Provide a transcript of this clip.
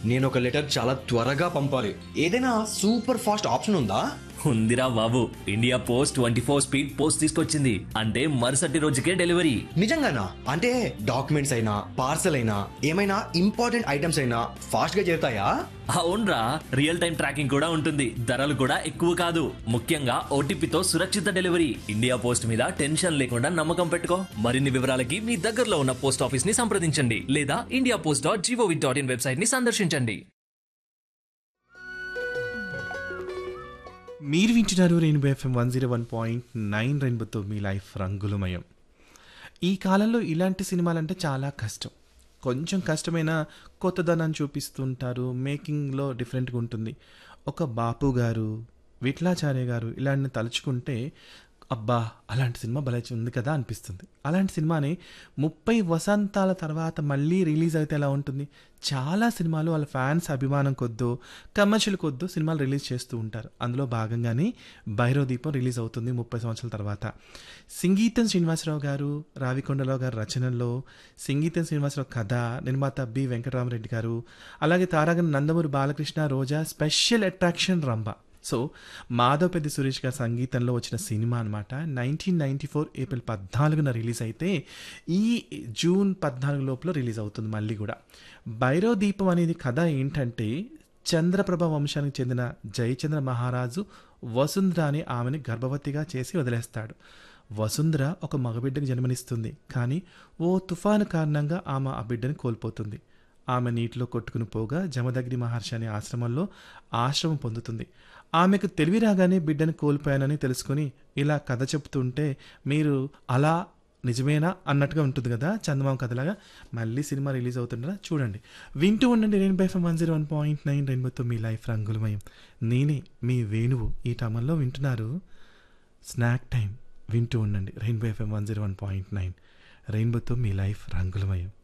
నేను ఒక లెటర్ చాలా త్వరగా పంపాలి ఏదైనా సూపర్ ఫాస్ట్ ఆప్షన్ ఉందా ఉందిరా బాబు India post twenty four speed post తీసుకొచ్చింది అంటే మరుసటి రోజుకే డెలివరీ నిజంగానా అంటే డాక్యుమెంట్స్ అయినా పార్సల్ అయినా ఏమైనా ఇంపార్టెంట్ ఐటమ్స్ అయినా ఫాస్ట్ గా చేరుతాయా అవునరా రియల్ టైం ట్రాకింగ్ కూడా ఉంటుంది ధరలు కూడా ఎక్కువ కాదు ముఖ్యంగా ఓటీపీతో సురక్షిత డెలివరీ ఇండియా పోస్ట్ మీద టెన్షన్ లేకుండా నమ్మకం పెట్టుకో మరిన్ని వివరాలకి మీ దగ్గరలో ఉన్న పోస్ట్ ఆఫీస్ ని సంప్రదించండి లేదా India post dot gov dot in website ని సందర్శించండి మీరు వింటున్నారు rainbow FM one zero one point nine రెయిన్బోతో మీ లైఫ్ రంగులమయం ఈ కాలంలో ఇలాంటి సినిమాలంటే చాలా కష్టం కొంచెం కష్టమైన కొత్తదనాన్ని చూపిస్తుంటారు మేకింగ్లో డిఫరెంట్గా ఉంటుంది ఒక బాపు గారు విఠలాచార్య గారు ఇలాంటిని తలుచుకుంటే అబ్బా అలాంటి సినిమా భలే ఉంది కదా అనిపిస్తుంది అలాంటి సినిమాని ముప్పై వసంతాల తర్వాత మళ్ళీ రిలీజ్ అయితే ఎలా ఉంటుంది చాలా సినిమాలు వాళ్ళ ఫ్యాన్స్ అభిమానం కొద్దో కమర్షియల్ కొద్దో సినిమాలు రిలీజ్ చేస్తూ ఉంటారు అందులో భాగంగానే భైరవ దీపం రిలీజ్ అవుతుంది ముప్పై సంవత్సరాల తర్వాత సంగీతం శ్రీనివాసరావు గారు రావికొండరావు గారు రచనల్లో సంగీతం శ్రీనివాసరావు కథ నిర్మాత బి వెంకటరామరెడ్డి గారు అలాగే తారాగణ నందమూరి బాలకృష్ణ రోజా స్పెషల్ అట్రాక్షన్ రంభ సో మాధవ్ పెద్ద సురేష్ గారి సంగీతంలో వచ్చిన సినిమా అనమాట నైన్టీన్ నైన్టీ ఫోర్ ఏప్రిల్ పద్నాలుగున రిలీజ్ అయితే ఈ జూన్ పద్నాలుగు లోపల రిలీజ్ అవుతుంది మళ్ళీ కూడా భైరవ దీపం అనేది కథ ఏంటంటే చంద్రప్రభ వంశానికి చెందిన జయచంద్ర మహారాజు వసుంధర అనే ఆమెను గర్భవతిగా చేసి వదిలేస్తాడు వసుంధర ఒక మగబిడ్డకు జన్మనిస్తుంది కానీ ఓ తుఫాను కారణంగా ఆమె ఆ బిడ్డను కోల్పోతుంది ఆమె నీటిలో కొట్టుకుని పోగా జమదగ్ని మహర్షి అనే ఆశ్రమంలో ఆశ్రమం పొందుతుంది ఆమెకు తెలివి రాగానే బిడ్డను కోల్పోయానని తెలుసుకొని ఇలా కథ చెప్తుంటే మీరు అలా నిజమేనా అన్నట్టుగా ఉంటుంది కదా చందమామ కథలాగా మళ్ళీ సినిమా రిలీజ్ అవుతుండగా చూడండి వింటూ ఉండండి rainbow one zero one point nine రెయిన్బోతో మీ లైఫ్ రంగులమయం నేనే మీ వేణువు ఈ టమంలో వింటున్నారు స్నాక్ టైం వింటూ ఉండండి rainbow FM one zero one point nine రెయిన్బోతో మీ లైఫ్ రంగులమయం